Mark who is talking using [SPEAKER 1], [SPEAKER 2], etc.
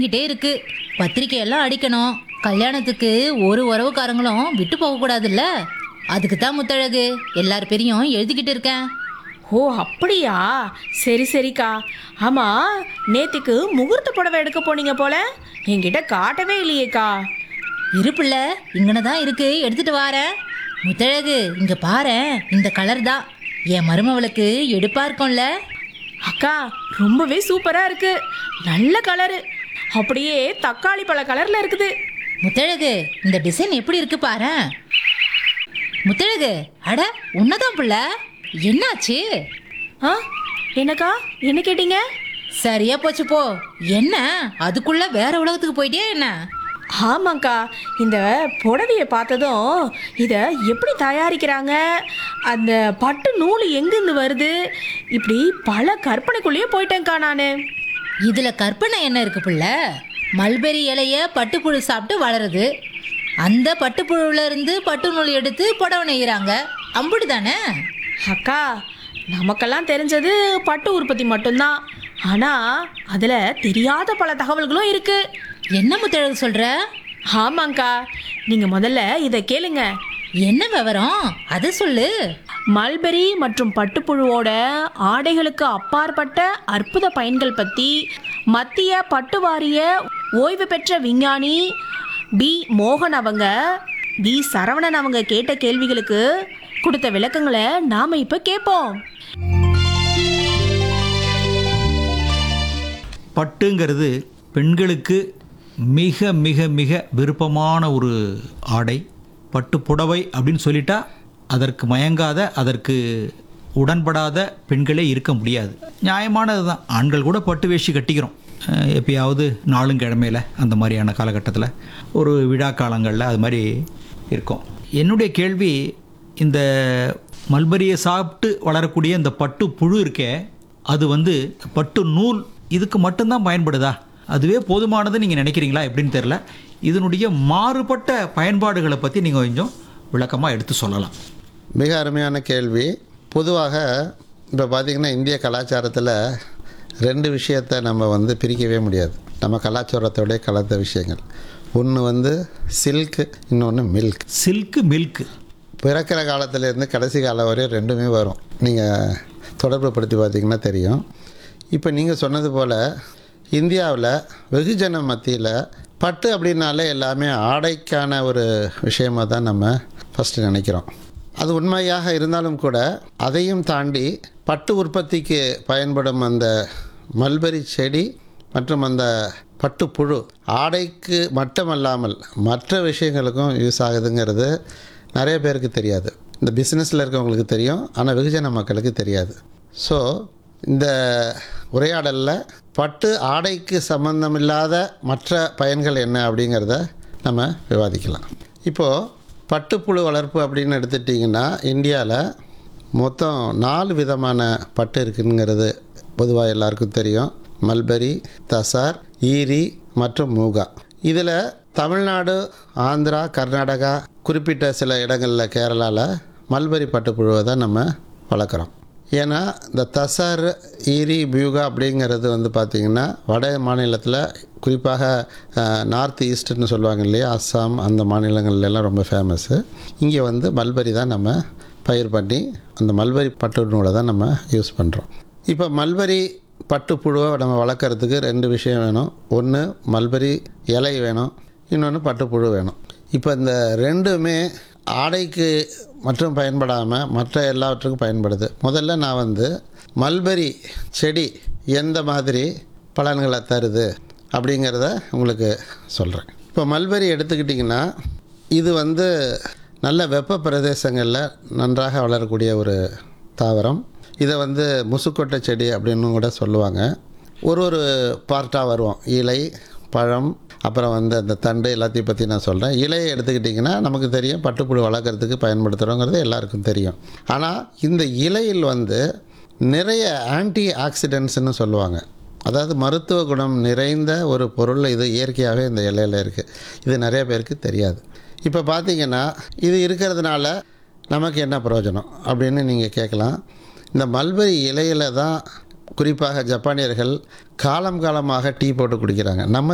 [SPEAKER 1] கிட்டே இருக்கு பத்திரிக்கையெல்லாம் அடிக்கணும் கல்யாணத்துக்கு ஒரு உறவுக்காரங்களும் விட்டு போக கூடாதுல்ல அதுக்கு தான் முத்தழகு எல்லார் பேரையும் எழுதிக்கிட்டு இருக்கேன்
[SPEAKER 2] ஓ அப்படியா சரி சரிக்கா ஆமா நேத்திக்கு முகூர்த்த புடவை எடுக்க போனீங்க போல என்கிட்ட காட்டவே இல்லையேக்கா
[SPEAKER 1] இரு பிள்ளை இங்கன தான் இருக்கு எடுத்துட்டு வாரேன் முத்தழகு இங்க பாரேன் இந்த கலர் தான் என் மருமவளுக்கு எடுப்பா இருக்கும்ல
[SPEAKER 2] அக்கா ரொம்பவே சூப்பரா இருக்கு நல்ல கலரு அப்படியே தக்காளி பழ கலர்ல இருக்குது
[SPEAKER 1] முத்தழகு இந்த டிசைன் எப்படி இருக்கு பாரேன் முத்தழகு அட உன்னதான் பிள்ளை என்னாச்சு
[SPEAKER 2] ஆ என்னக்கா என்ன கேட்டீங்க
[SPEAKER 1] சரியா போச்சு போ என்ன அதுக்குள்ள வேற உலகத்துக்கு போயிட்டியா என்ன
[SPEAKER 2] ஆமாங்க்கா இந்த புடவையை பார்த்ததும் இதை எப்படி தயாரிக்கிறாங்க அந்த பட்டு நூல் எங்கேருந்து வருது இப்படி பல கற்பனைக்குள்ளேயே போயிட்டேங்க்கா நான்
[SPEAKER 1] இதுல கற்பனை என்ன இருக்கு பிள்ளை மல்பெரி இலைய பட்டுப்புழு சாப்பிட்டு வளருது அந்த பட்டுப்புழுல இருந்து பட்டு நூல் எடுத்து புடவை நெய்கிறாங்க அம்புடு தானே
[SPEAKER 2] அக்கா நமக்கெல்லாம் தெரிஞ்சது பட்டு உற்பத்தி மட்டும்தான் ஆனால் அதில் தெரியாத பல தகவல்களும் இருக்கு
[SPEAKER 1] என்ன முத்தழகு சொல்ற
[SPEAKER 2] ஆமாங்க்கா நீங்கள் முதல்ல இதை கேளுங்க
[SPEAKER 1] என்ன விவரம் அதை சொல்லு
[SPEAKER 2] மல்பெரி மற்றும் பட்டுப்புழுவோட ஆடைகளுக்கு அப்பாற்பட்ட அற்புத பயன்கள் பற்றி மத்திய பட்டு வாரிய ஓய்வு பெற்ற விஞ்ஞானி பி மோகன் அவங்க பி சரவணன் அவங்க கேட்ட கேள்விகளுக்கு கொடுத்த விளக்கங்களை நாம இப்போ கேட்போம்
[SPEAKER 3] பட்டுங்கிறது பெண்களுக்கு மிக மிக மிக விருப்பமான ஒரு ஆடை பட்டு புடவை அப்படின்னு சொல்லிட்டா அதற்கு மயங்காத அதற்கு உடன்படாத பெண்களே இருக்க முடியாது நியாயமானது தான் ஆண்கள் கூட பட்டு வேஷ்டி கட்டிக்கிறோம் அஹ் எப்பயாவது நாளும் கிழமையில அந்த மாதிரியான காலகட்டத்தில் ஒரு விழா காலங்களில் அது மாதிரி இருக்கும் என்னுடைய கேள்வி இந்த மல்பரியை சாப்பிட்டு வளரக்கூடிய இந்த பட்டு புழு இருக்கே அது வந்து பட்டு நூல் இதுக்கு மட்டும்தான் பயன்படுதா அதுவே போதுமானது நீங்கள் நினைக்கிறீங்களா எப்படின்னு தெரில இதனுடைய மாறுபட்ட பயன்பாடுகளை பற்றி நீங்கள் கொஞ்சம் விளக்கமாக எடுத்து சொல்லலாம்
[SPEAKER 4] மிக அருமையான கேள்வி பொதுவாக இப்போ பார்த்திங்கன்னா இந்திய கலாச்சாரத்தில் ரெண்டு விஷயத்தை நம்ம வந்து பிரிக்கவே முடியாது நம்ம கலாச்சாரத்தோடைய கலந்த விஷயங்கள் ஒன்று வந்து சில்க் இன்னொன்று மில்க்
[SPEAKER 3] சில்க்கு மில்க்கு
[SPEAKER 4] பிறக்கிற காலத்துலேருந்து கடைசி காலம் வரையும் ரெண்டுமே வரும் நீங்கள் தொடர்பு படுத்தி பார்த்தீங்கன்னா தெரியும் இப்போ நீங்கள் சொன்னது போல் இந்தியாவில் வெகுஜன மத்தியில் பட்டு அப்படின்னாலே எல்லாமே ஆடைக்கான ஒரு விஷயமாக தான் நம்ம ஃபஸ்ட்டு நினைக்கிறோம் அது உண்மையாக இருந்தாலும் கூட அதையும் தாண்டி பட்டு உற்பத்திக்கு பயன்படும் அந்த மல்பெரி செடி மற்றும் அந்த பட்டுப்புழு ஆடைக்கு மட்டுமல்லாமல் மற்ற விஷயங்களுக்கும் யூஸ் ஆகுதுங்கிறது நிறைய பேருக்கு தெரியாது இந்த பிஸ்னஸில் இருக்கவங்களுக்கு தெரியும் ஆனால் வெகுஜன மக்களுக்கு தெரியாது ஸோ இந்த உரையாடலில் பட்டு ஆடைக்கு சம்பந்தமில்லாத மற்ற பயன்கள் என்ன அப்படிங்கிறத நம்ம விவாதிக்கலாம் இப்போது பட்டுப்புழு வளர்ப்பு அப்படின்னு எடுத்துட்டிங்கன்னா இந்தியாவில் மொத்தம் நாலு விதமான பட்டு இருக்குங்கிறது பொதுவாக எல்லாருக்கும் தெரியும் மல்பரி தசார் ஈரி மற்றும் மூகா இதில் தமிழ்நாடு ஆந்திரா கர்நாடகா குறிப்பிட்ட சில இடங்களில் கேரளாவில் மல்பரி பட்டுப்புழுவை தான் நம்ம வளர்க்குறோம் ஏன்னா இந்த தசார் ஈரி பியூகா அப்படிங்கிறது வந்து பார்த்திங்கன்னா வட மாநிலத்தில் குறிப்பாக நார்த் ஈஸ்ட்னு சொல்லுவாங்க இல்லையா அஸ்ஸாம் அந்த மாநிலங்கள்ல எல்லாம் ரொம்ப ஃபேமஸ்ஸு இங்கே வந்து மல்பரி தான் நம்ம பயிர் பண்ணி அந்த மல்பரி பட்டு நூலை தான் நம்ம யூஸ் பண்ணுறோம் இப்போ மல்பரி பட்டுப்புழுவை நம்ம வளர்க்குறதுக்கு ரெண்டு விஷயம் வேணும் ஒன்று மல்பரி இலை வேணும் இன்னொன்று பட்டுப்புழு வேணும் இப்போ இந்த ரெண்டுமே ஆடைக்கு மட்டும் பயன்படாமல் மற்ற எல்லாவற்றுக்கும் பயன்படுது முதல்ல நான் வந்து மல்பரி செடி எந்த மாதிரி பலன்களை தருது அப்படிங்கிறத உங்களுக்கு சொல்கிறேன் இப்போ மல்பரி எடுத்துக்கிட்டிங்கன்னா இது வந்து நல்ல வெப்ப பிரதேசங்களில் நன்றாக வளரக்கூடிய ஒரு தாவரம் இதை வந்து முசுக்கொட்டை செடி அப்படின்னு கூட சொல்லுவாங்க ஒரு ஒரு பார்ட்டாக வருவோம் இலை பழம் அப்புறம் வந்து அந்த தண்டு எல்லாத்தையும் பற்றி நான் சொல்கிறேன் இலையை எடுத்துக்கிட்டிங்கன்னா நமக்கு தெரியும் பட்டுப்புழு வளர்க்குறதுக்கு பயன்படுத்துகிறோங்கிறது எல்லாருக்கும் தெரியும் ஆனால் இந்த இலையில் வந்து நிறைய ஆன்டி ஆக்சிடென்ட்ஸ்னு சொல்லுவாங்க அதாவது மருத்துவ குணம் நிறைந்த ஒரு பொருள் இது இயற்கையாகவே இந்த இலையில் இருக்குது இது நிறைய பேருக்கு தெரியாது இப்போ பார்த்தீங்கன்னா இது இருக்கிறதுனால நமக்கு என்ன பிரயோஜனம் அப்படின்னு நீங்கள் கேட்கலாம் இந்த மல்பரி இலையில தான் குறிப்பாக ஜப்பானியர்கள் காலம் காலமாக டீ போட்டு குடிக்கிறாங்க நம்ம